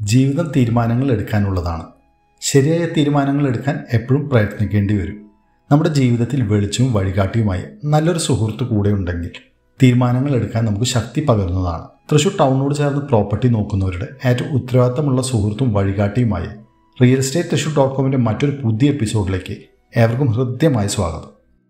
ജീവിതം തീരുമാനങ്ങൾ എടുക്കാനുള്ളതാണ് ശരിയായ തീരുമാനങ്ങൾ എടുക്കാൻ എപ്പോഴും പ്രയത്നിക്കേണ്ടി വരും നമ്മുടെ ജീവിതത്തിൽ വെളിച്ചവും വഴികാട്ടിയുമായി നല്ലൊരു സുഹൃത്ത് കൂടെ ഉണ്ടെങ്കിൽ തീരുമാനങ്ങൾ എടുക്കാൻ നമുക്ക് ശക്തി പകരുന്നതാണ് തൃശൂർ ടൗണിനോട് ചേർന്ന് പ്രോപ്പർട്ടി നോക്കുന്നവരുടെ ഏറ്റവും ഉത്തരവാദിത്തമുള്ള സുഹൃത്തും വഴികാട്ടിയുമായി റിയൽ എസ്റ്റേറ്റ് തൃശൂർ ഡോട്ട് കോമിൻ്റെ മറ്റൊരു പുതിയ എപ്പിസോഡിലേക്ക് ഏവർക്കും ഹൃദ്യമായ സ്വാഗതം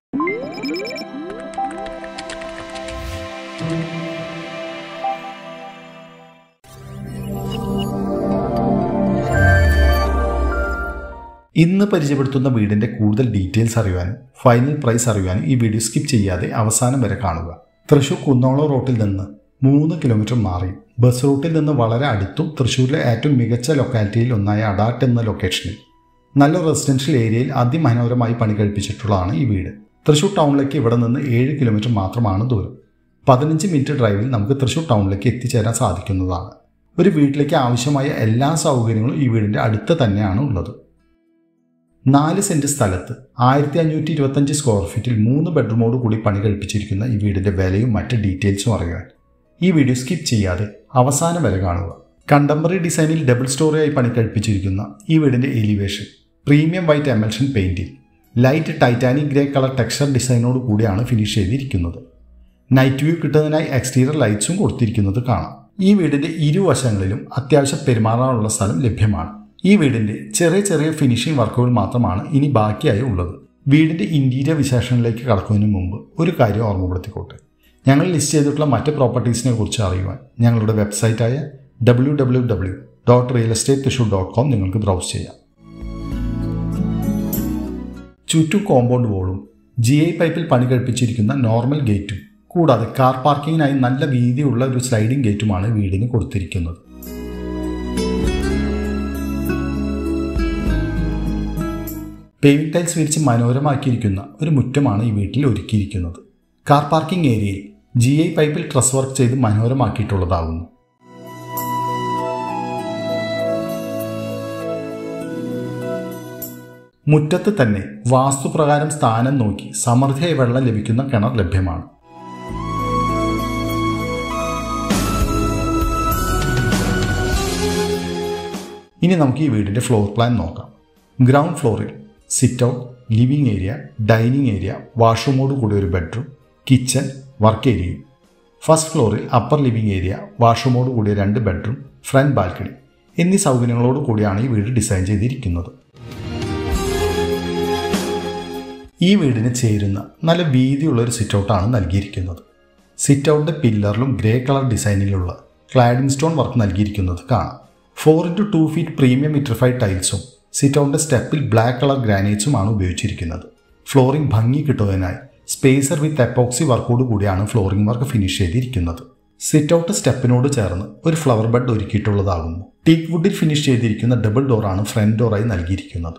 ഇന്ന് പരിചയപ്പെടുത്തുന്ന വീടിൻ്റെ കൂടുതൽ ഡീറ്റെയിൽസ് അറിയുവാനും ഫൈനൽ പ്രൈസ് അറിയുവാനും ഈ വീഡിയോ സ്കിപ്പ് ചെയ്യാതെ അവസാനം വരെ കാണുക തൃശൂർ കുന്നോളം റോട്ടിൽ നിന്ന് മൂന്ന് കിലോമീറ്റർ മാറി ബസ് റൂട്ടിൽ നിന്ന് വളരെ അടുത്തും തൃശ്ശൂരിലെ ഏറ്റവും മികച്ച ലൊക്കാലിറ്റിയിൽ ഒന്നായ അഡാട്ട് എന്ന ലൊക്കേഷനിൽ നല്ല റെസിഡൻഷ്യൽ ഏരിയയിൽ അതിമനോഹരമായി പണി കഴിപ്പിച്ചിട്ടുള്ളതാണ് ഈ വീട് തൃശ്ശൂർ ടൗണിലേക്ക് ഇവിടെ നിന്ന് ഏഴ് കിലോമീറ്റർ മാത്രമാണ് ദൂരം പതിനഞ്ച് മിനിറ്റ് ഡ്രൈവിൽ നമുക്ക് തൃശ്ശൂർ ടൗണിലേക്ക് എത്തിച്ചേരാൻ സാധിക്കുന്നതാണ് ഒരു വീട്ടിലേക്ക് ആവശ്യമായ എല്ലാ സൗകര്യങ്ങളും ഈ വീടിൻ്റെ അടുത്ത് തന്നെയാണ് ഉള്ളത് നാല് സെൻറ്റ് സ്ഥലത്ത് ആയിരത്തി അഞ്ഞൂറ്റി ഇരുപത്തഞ്ച് സ്ക്വയർ ഫീറ്റിൽ മൂന്ന് ബെഡ്റൂമോട് കൂടി പണി കഴിപ്പിച്ചിരിക്കുന്ന ഈ വീടിൻ്റെ വിലയും മറ്റ് ഡീറ്റെയിൽസും അറിയാൻ ഈ വീഡിയോ സ്കിപ്പ് ചെയ്യാതെ അവസാനം വരെ കാണുക കണ്ടംപററി ഡിസൈനിൽ ഡബിൾ സ്റ്റോറിയായി പണി കഴിപ്പിച്ചിരിക്കുന്ന ഈ വീടിൻ്റെ എലിവേഷൻ പ്രീമിയം വൈറ്റ് എമൽഷൻ പെയിൻറ്റിൽ light titanic grey colour texture ഡിസൈനോട് കൂടിയാണ് ഫിനിഷ് ചെയ്തിരിക്കുന്നത് നൈറ്റ് വ്യൂ കിട്ടുന്നതിനായി എക്സ്റ്റീരിയർ ലൈറ്റ്സും കൊടുത്തിരിക്കുന്നത് കാണാം ഈ വീടിൻ്റെ ഇരുവശങ്ങളിലും അത്യാവശ്യം പെരുമാറാനുള്ള സ്ഥലം ലഭ്യമാണ് ഈ വീടിൻ്റെ ചെറിയ ചെറിയ ഫിനിഷിംഗ് വർക്കുകൾ മാത്രമാണ് ഇനി ബാക്കിയായി ഉള്ളത് വീടിൻ്റെ ഇൻറ്റീരിയർ വിശേഷങ്ങളിലേക്ക് കടക്കുന്നതിന് മുമ്പ് ഒരു കാര്യം ഓർമ്മപ്പെടുത്തിക്കോട്ടെ ഞങ്ങൾ ലിസ്റ്റ് ചെയ്തിട്ടുള്ള മറ്റ് പ്രോപ്പർട്ടീസിനെ കുറിച്ച് അറിയുവാൻ ഞങ്ങളുടെ വെബ്സൈറ്റായ W W W dot real estate Thrissur dot com നിങ്ങൾക്ക് ബ്രൗസ് ചെയ്യാം ചുറ്റും കോമ്പൗണ്ട് വോളും ജി ഐ പൈപ്പിൽ പണി കഴിപ്പിച്ചിരിക്കുന്ന നോർമൽ ഗേറ്റും കൂടാതെ കാർ പാർക്കിങ്ങിനായി നല്ല വീതിയുള്ള ഒരു സ്ലൈഡിംഗ് ഗേറ്റുമാണ് വീടിന് കൊടുത്തിരിക്കുന്നത് പേവിംഗ് ടൈൽസ് വിരിച്ച് മനോഹരമാക്കിയിരിക്കുന്ന ഒരു മുറ്റമാണ് ഈ വീട്ടിൽ ഒരുക്കിയിരിക്കുന്നത് കാർ പാർക്കിംഗ് ഏരിയയിൽ ജി ഐ പൈപ്പിൽ ട്രസ് വർക്ക് ചെയ്ത് മനോഹരമാക്കിയിട്ടുള്ളതാകുന്നു മുറ്റത്ത് തന്നെ വാസ്തുപ്രകാരം സ്ഥാനം നോക്കി സമൃദ്ധിയായി വെള്ളം ലഭിക്കുന്ന കിണർ ലഭ്യമാണ് ഇനി നമുക്ക് ഈ വീടിൻ്റെ ഫ്ലോർ പ്ലാൻ നോക്കാം ഗ്രൗണ്ട് ഫ്ലോറിൽ sit out living area dining area വാഷ്റൂമോട് കൂടി ഒരു ബെഡ്റൂം കിച്ചൺ വർക്ക് ഏരിയയും ഫസ്റ്റ് ഫ്ലോറിൽ അപ്പർ ലിവിംഗ് ഏരിയ വാഷ്റൂമോട് കൂടിയ രണ്ട് ബെഡ്റൂം ഫ്രണ്ട് ബാൽക്കണി എന്നീ സൗകര്യങ്ങളോട് കൂടിയാണ് ഈ വീട് ഡിസൈൻ ചെയ്തിരിക്കുന്നത് ഈ വീടിന് ചേരുന്ന നല്ല വീതിയുള്ള ഒരു സിറ്റ് ഔട്ടാണ് നൽകിയിരിക്കുന്നത് സിറ്റ് ഔട്ടിൻ്റെ പില്ലറിലും ഗ്രേ കളർ ഡിസൈനിലുള്ള ക്ലാഡിംഗ് സ്റ്റോൺ വർക്ക് നൽകിയിരിക്കുന്നത് കാണാം four into two feet premium vitrified ടൈൽസും സിറ്റ് ഔട്ടിൻ്റെ സ്റ്റെപ്പിൽ ബ്ലാക്ക് കളർ ഗ്രാനൈറ്റ്സുമാണ് ഉപയോഗിച്ചിരിക്കുന്നത് ഫ്ലോറിംഗ് ഭംഗി കിട്ടുന്നതിനായി സ്പേസർ വിത്ത് എപ്പോക്സി വർക്കോട് കൂടിയാണ് ഫ്ലോറിംഗ് വർക്ക് ഫിനിഷ് ചെയ്തിരിക്കുന്നത് സിറ്റ് ഔട്ട് സ്റ്റെപ്പിനോട് ചേർന്ന് ഒരു ഫ്ലവർ ബെഡ് ഒരുക്കിയിട്ടുള്ളതാകുന്നു ടീക്ക് വുഡിൽ ഫിനിഷ് ചെയ്തിരിക്കുന്ന ഡബിൾ ഡോറാണ് ഫ്രണ്ട് ഡോറായി നൽകിയിരിക്കുന്നത്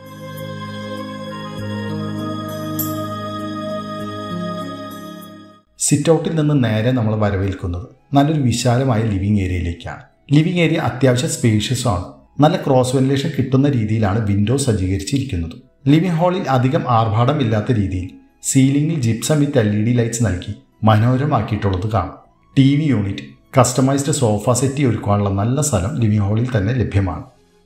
സിറ്റ് ഔട്ടിൽ നിന്ന് നേരെ നമ്മൾ വരവേൽക്കുന്നത് നല്ലൊരു വിശാലമായ ലിവിംഗ് ഏരിയയിലേക്കാണ് ലിവിംഗ് ഏരിയ അത്യാവശ്യം സ്പേഷ്യസ് ആണ് നല്ല ക്രോസ് വെന്റിലേഷൻ കിട്ടുന്ന രീതിയിലാണ് വിൻഡോ സജ്ജീകരിച്ചിരിക്കുന്നത് ലിവിംഗ് ഹാളിൽ അധികം ആർഭാടമില്ലാത്ത രീതിയിൽ സീലിംഗിൽ gypsum with L E D lights നൽകി മനോഹരമാക്കിയിട്ടുള്ളത് കാണാം T V unit customised sofa settee ഒരുക്കാനുള്ള നല്ല സ്ഥലം ലിവിംഗ് ഹാളിൽ തന്നെ ലഭ്യമാണ്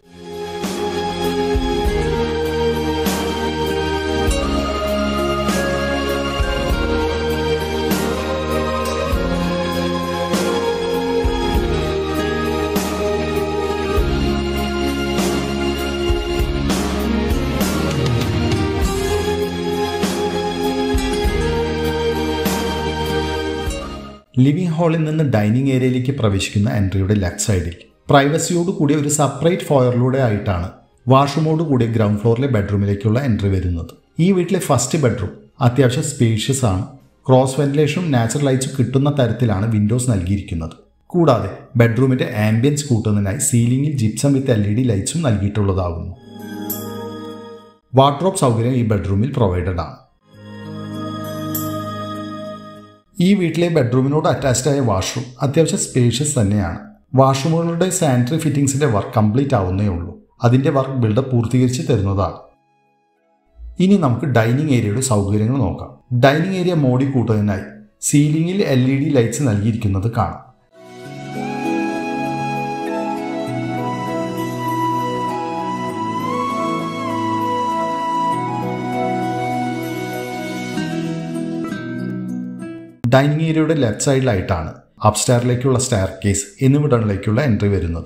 ലിവിംഗ് ഹാളിൽ നിന്ന് ഡൈനിങ് ഏരിയയിലേക്ക് പ്രവേശിക്കുന്ന എൻട്രിയുടെ ലെഫ്റ്റ് സൈഡിൽ പ്രൈവസിയോട് കൂടിയ ഒരു സെപ്പറേറ്റ് ഫോയറിലൂടെ ആയിട്ടാണ് വാഷ്റൂമോട് കൂടിയ ഗ്രൗണ്ട് ഫ്ലോറിലെ ബെഡ്റൂമിലേക്കുള്ള എൻട്രി വരുന്നത് ഈ വീട്ടിലെ ഫസ്റ്റ് ബെഡ്റൂം അത്യാവശ്യം സ്പേഷ്യസ് ആണ് ക്രോസ് വെന്റിലേഷനും നാച്ചുറൽ ലൈറ്റ്സും കിട്ടുന്ന തരത്തിലാണ് വിൻഡോസ് നൽകിയിരിക്കുന്നത് കൂടാതെ ബെഡ്റൂമിന്റെ ആംബിയൻസ് കൂട്ടുന്നതിനായി സീലിംഗിൽ gypsum with L E D ലൈറ്റ്സും നൽകിയിട്ടുള്ളതാകുന്നു വാർഡ്രോബ് സൗകര്യം ഈ ബെഡ്റൂമിൽ പ്രൊവൈഡഡ് ആണ് ഈ വീട്ടിലെ ബെഡ്റൂമിനോട് അറ്റാച്ച്ഡ് ആയ വാഷ്റൂം അത്യാവശ്യം സ്പേഷ്യസ് തന്നെയാണ് വാഷ്റൂമുകളുടെ സാനിറ്ററി ഫിറ്റിംഗ്സിന്റെ വർക്ക് കംപ്ലീറ്റ് ആവുന്നേ ഉള്ളൂ അതിന്റെ വർക്ക് ബിൽഡർ പൂർത്തീകരിച്ച് തരുന്നതാണ് ഇനി നമുക്ക് ഡൈനിങ് ഏരിയയുടെ സൗകര്യങ്ങൾ നോക്കാം ഡൈനിങ് ഏരിയ മോടി കൂട്ടുന്നതിനായി സീലിംഗിൽ എൽ ഇ ഡി ലൈറ്റ്സ് നൽകിയിരിക്കുന്നത് കാണാം ഡൈനിങ് ഏരിയയുടെ ലെഫ്റ്റ് സൈഡിലായിട്ടാണ് അപ്സ്റ്റെയറിലേക്കുള്ള സ്റ്റെയർ കേസ് എന്നിവിടങ്ങളിലേക്കുള്ള എൻട്രി വരുന്നത്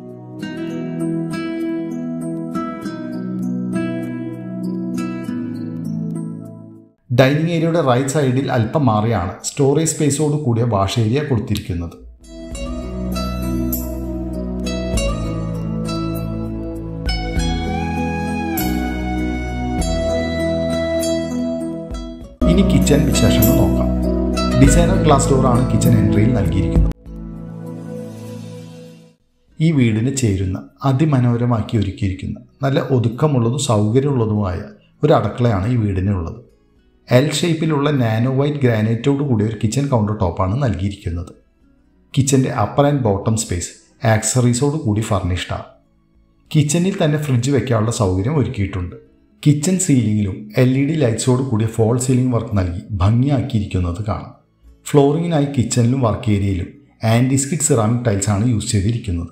ഡൈനിങ് ഏരിയയുടെ റൈറ്റ് സൈഡിൽ അല്പം മാറിയാണ് സ്റ്റോറേജ് സ്പേസോട് കൂടിയ വാഷ് ഏരിയ കൊടുത്തിരിക്കുന്നത് ഇനി കിച്ചൺ വിശേഷങ്ങൾ നോക്കാം ഡിസൈനർ ഗ്ലാസ് ഡോറാണ് കിച്ചൺ എൻട്രിയിൽ നൽകിയിരിക്കുന്നത് ഈ വീടിന് ചേരുന്ന അതിമനോഹരമാക്കി ഒരുക്കിയിരിക്കുന്ന നല്ല ഒതുക്കമുള്ളതും സൗകര്യമുള്ളതുമായ ഒരു അടുക്കളയാണ് ഈ വീടിനുള്ളത് എൽ ഷേപ്പിലുള്ള നാനോ വൈറ്റ് ഗ്രാനൈറ്റോട് കൂടിയ ഒരു കിച്ചൺ കൗണ്ടർ ടോപ്പാണ് നൽകിയിരിക്കുന്നത് കിച്ചൻ്റെ അപ്പർ ആൻഡ് ബോട്ടം സ്പേസ് ആക്സറീസോട് കൂടി ഫർണിഷ്ഡാണ് കിച്ചണിൽ തന്നെ ഫ്രിഡ്ജ് വെക്കാനുള്ള സൗകര്യം ഒരുക്കിയിട്ടുണ്ട് കിച്ചൺ സീലിംഗിലും എൽ ഇ ഡി ലൈറ്റ്സോട് കൂടിയ ഫോൾ സീലിംഗ് വർക്ക് നൽകി ഭംഗിയാക്കിയിരിക്കുന്നത് കാണാം ഫ്ലോറിങ്ങിനായി കിച്ചണിലും വർക്ക് ഏരിയയിലും ആൻറ്റിസ്കിഡ് സിറാമിക് ടൈൽസ് ആണ് യൂസ് ചെയ്തിരിക്കുന്നത്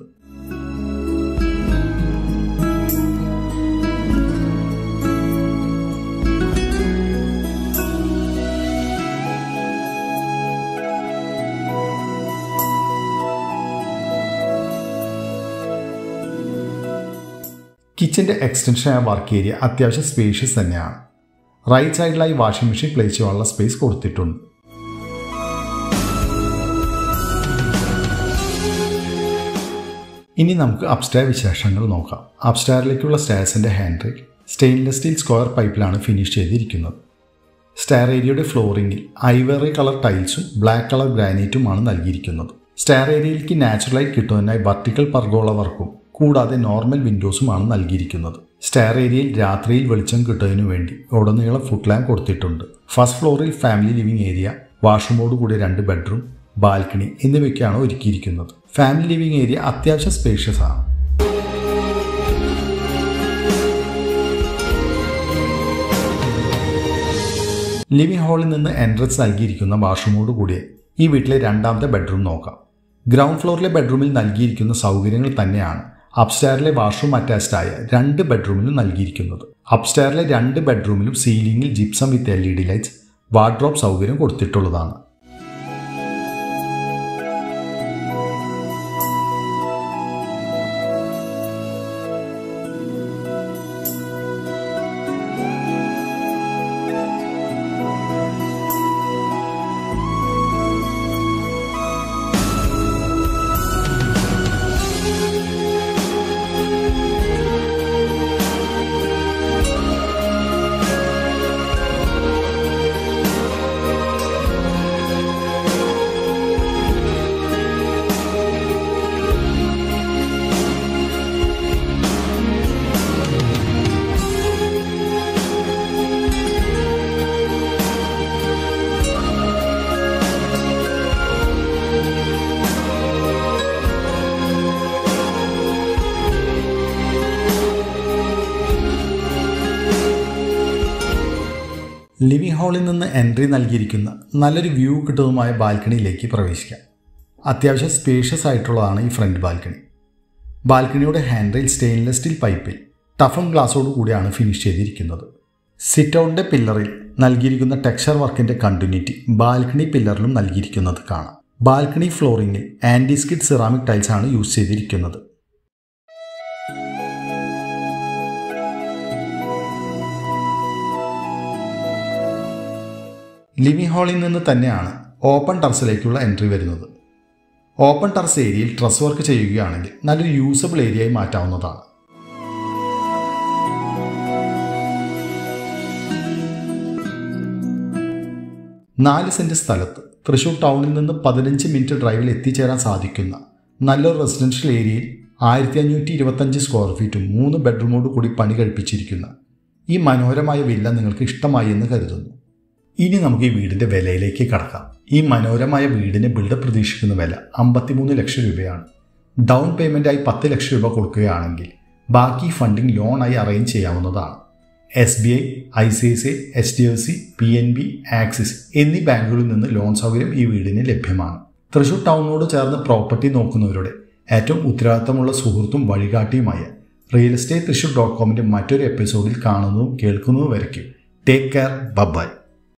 കിച്ചൻ്റെ എക്സ്റ്റൻഷനായ വർക്ക് ഏരിയ അത്യാവശ്യം സ്പേഷ്യസ് തന്നെയാണ് റൈറ്റ് സൈഡിലായി വാഷിംഗ് മെഷീൻ പ്ലേസ് ചെയ്യാനുള്ള സ്പേസ് കൊടുത്തിട്ടുണ്ട് ഇനി നമുക്ക് അപ്സ്റ്റയർ വിശേഷങ്ങൾ നോക്കാം അപ്സ്റ്റയറിലേക്കുള്ള സ്റ്റയർസിൻ്റെ hand rail stainless steel square പൈപ്പിലാണ് ഫിനിഷ് ചെയ്തിരിക്കുന്നത് സ്റ്റയർ ഏരിയയുടെ ഫ്ലോറിംഗിൽ ഐവറി കളർ ടൈൽസും ബ്ലാക്ക് കളർ ഗ്രാനൈറ്റുമാണ് നൽകിയിരിക്കുന്നത് സ്റ്റയർ ഏരിയയിലേക്ക് നാച്ചുറലായി കിട്ടുന്നതിനായി വർട്ടിക്കൽ പർഗോള വർക്കും കൂടാതെ നോർമൽ വിൻഡോസുമാണ് നൽകിയിരിക്കുന്നത് സ്റ്റെയർ ഏരിയയിൽ രാത്രിയിൽ വെളിച്ചം കിട്ടുന്നതിനു വേണ്ടി ഉടനീളം ഫുഡ് ലാമ്പ് കൊടുത്തിട്ടുണ്ട് ഫസ്റ്റ് ഫ്ലോറിൽ ഫാമിലി ലിവിംഗ് ഏരിയ വാഷ്റൂമോട് കൂടിയ രണ്ട് ബെഡ്റൂം ബാൽക്കണി എന്നിവയ്ക്കാണ് ഒരുക്കിയിരിക്കുന്നത് ഫാമിലി ലിവിംഗ് ഏരിയ അത്യാവശ്യം സ്പേഷ്യസ് ആണ് ലിവിംഗ് ഹാളിൽ നിന്ന് എൻട്രൻസ് നൽകിയിരിക്കുന്ന വാഷ്റൂമോട് കൂടിയ ഈ വീട്ടിലെ രണ്ടാമത്തെ ബെഡ്റൂം നോക്കാം ഗ്രൗണ്ട് ഫ്ലോറിലെ ബെഡ്റൂമിൽ നൽകിയിരിക്കുന്ന സൗകര്യങ്ങൾ തന്നെയാണ് അപ്സ്റ്റെയറിലെ വാഷ്റൂം അറ്റാച്ച്ഡ് ആയ രണ്ട് ബെഡ്റൂമിലും നൽകിയിരിക്കുന്നത് അപ്സ്റ്റെയറിലെ രണ്ട് ബെഡ്റൂമിലും സീലിംഗിൽ gypsum with L E D lights wardrobe സൗകര്യം കൊടുത്തിട്ടുള്ളതാണ് ലിവിംഗ് ഹാളിൽ നിന്ന് എൻട്രി നൽകിയിരിക്കുന്ന നല്ലൊരു വ്യൂ കിട്ടുന്നതുമായ ബാൽക്കണിയിലേക്ക് പ്രവേശിക്കാം അത്യാവശ്യം സ്പേഷ്യസ് ആയിട്ടുള്ളതാണ് ഈ ഫ്രണ്ട് ബാൽക്കണി ബാൽക്കണിയുടെ ഹാൻഡിൽ സ്റ്റെയിൻലെസ് സ്റ്റീൽ പൈപ്പിൽ ടഫൺ ഗ്ലാസോട് കൂടിയാണ് ഫിനിഷ് ചെയ്തിരിക്കുന്നത് സിറ്റ് ഔട്ടിൻ്റെ പില്ലറിൽ നൽകിയിരിക്കുന്ന ടെക്സ്ചർ വർക്കിൻ്റെ കണ്ടിന്യൂറ്റി ബാൽക്കണി പില്ലറിലും നൽകിയിരിക്കുന്നത് കാണാം ബാൽക്കണി ഫ്ലോറിങ്ങിൽ ആൻറ്റിസ്കിഡ് സിറാമിക് ടൈൽസ് ആണ് യൂസ് ചെയ്തിരിക്കുന്നത് ലിവിംഗ് ഹാളിൽ നിന്ന് തന്നെയാണ് ഓപ്പൺ ടെറസിലേക്കുള്ള എൻട്രി വരുന്നത് ഓപ്പൺ ടെറസ് ഏരിയയിൽ ഡ്രസ് വർക്ക് ചെയ്യുകയാണെങ്കിൽ നല്ലൊരു യൂസബിൾ ഏരിയയായി മാറ്റാവുന്നതാണ് നാല് സെൻറ്റ് സ്ഥലത്ത് തൃശൂർ ടൗണിൽ നിന്ന് പതിനഞ്ച് മിനിറ്റ് ഡ്രൈവിൽ എത്തിച്ചേരാൻ സാധിക്കുന്ന നല്ലൊരു റെസിഡൻഷ്യൽ ഏരിയയിൽ ആയിരത്തി അഞ്ഞൂറ്റി ഇരുപത്തഞ്ച് സ്ക്വയർ ഫീറ്റും മൂന്ന് ബെഡ്റൂമോട് കൂടി പണി കഴിപ്പിച്ചിരിക്കുന്ന ഈ മനോഹരമായ വില്ല നിങ്ങൾക്ക് ഇഷ്ടമായി എന്ന് കരുതുന്നു ഇനി നമുക്ക് ഈ വീടിൻ്റെ വിലയിലേക്ക് കടക്കാം ഈ മനോഹരമായ വീടിന് ബിൽഡർ പ്രതീക്ഷിക്കുന്ന വില അമ്പത്തിമൂന്ന് ലക്ഷം രൂപയാണ് ഡൗൺ പേയ്മെൻറ്റായി പത്ത് ലക്ഷം രൂപ കൊടുക്കുകയാണെങ്കിൽ ബാക്കി ഫണ്ടിംഗ് ലോണായി അറേഞ്ച് ചെയ്യാവുന്നതാണ് S B I I C I C I H D F C P N B Axis എന്നീ ബാങ്കുകളിൽ നിന്ന് ലോൺ സൗകര്യം ഈ വീടിന് ലഭ്യമാണ് തൃശൂർ ടൗണിനോട് ചേർന്ന് പ്രോപ്പർട്ടി നോക്കുന്നവരുടെ ഏറ്റവും ഉത്തരവാദിത്തമുള്ള സുഹൃത്തും വഴികാട്ടിയുമായ റിയൽ എസ്റ്റേറ്റ് തൃശൂർ ഡോട്ട് കോമിൻ്റെ മറ്റൊരു എപ്പിസോഡിൽ കാണുന്നതും കേൾക്കുന്നതും വരയ്ക്കും ടേക്ക് കെയർ ബബായ്